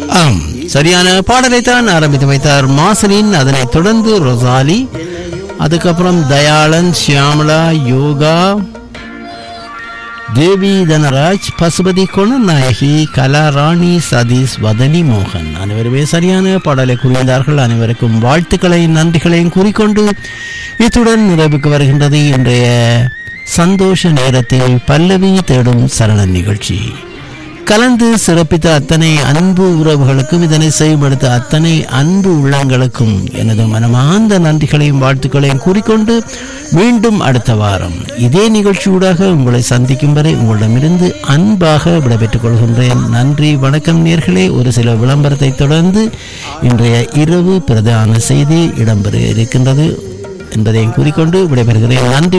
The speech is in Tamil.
ஆம் சரியான பாடலைத்தான் ஆரம்பித்து வைத்தார் மாசனின் அதனைத் தொடர்ந்து ரொசாலி அதுக்கப்புறம் தயாளன் ஷியாமலா யோகா தேவி தனராஜ் பசுபதி குணநாயகி கலாராணி சதீஷ் வதனி மோகன் அனைவருமே சரியான பாடலை கூறியிருந்தார்கள் அனைவருக்கும் வாழ்த்துக்களையும் நன்றிகளையும் கூறிக்கொண்டு இத்துடன் நிறைவுக்கு வருகின்றது இன்றைய சந்தோஷ நேரத்தில் பல்லவி தேடும் சரணன் நிகழ்ச்சி கலந்து சிறப்பித்த அத்தனை அன்பு உறவுகளுக்கும் இதனை செய்யப்படுத்த அத்தனை அன்பு உள்ளங்களுக்கும் எனது மனமார்ந்த நன்றிகளையும் வாழ்த்துக்களையும் கூறிக்கொண்டு மீண்டும் அடுத்த வாரம் இதே நிகழ்ச்சியூடாக உங்களை சந்திக்கும் வரை உங்களிடமிருந்து அன்பாக விடைபெற்றுக் கொள்கின்றேன் நன்றி வணக்கம் நேர்களே ஒரு சில விளம்பரத்தை தொடர்ந்து இன்றைய இரவு பிரதான செய்தி இடம்பெற இருக்கின்றது என்பதையும் கூறிக்கொண்டு விடைபெறுகிறேன் நன்றி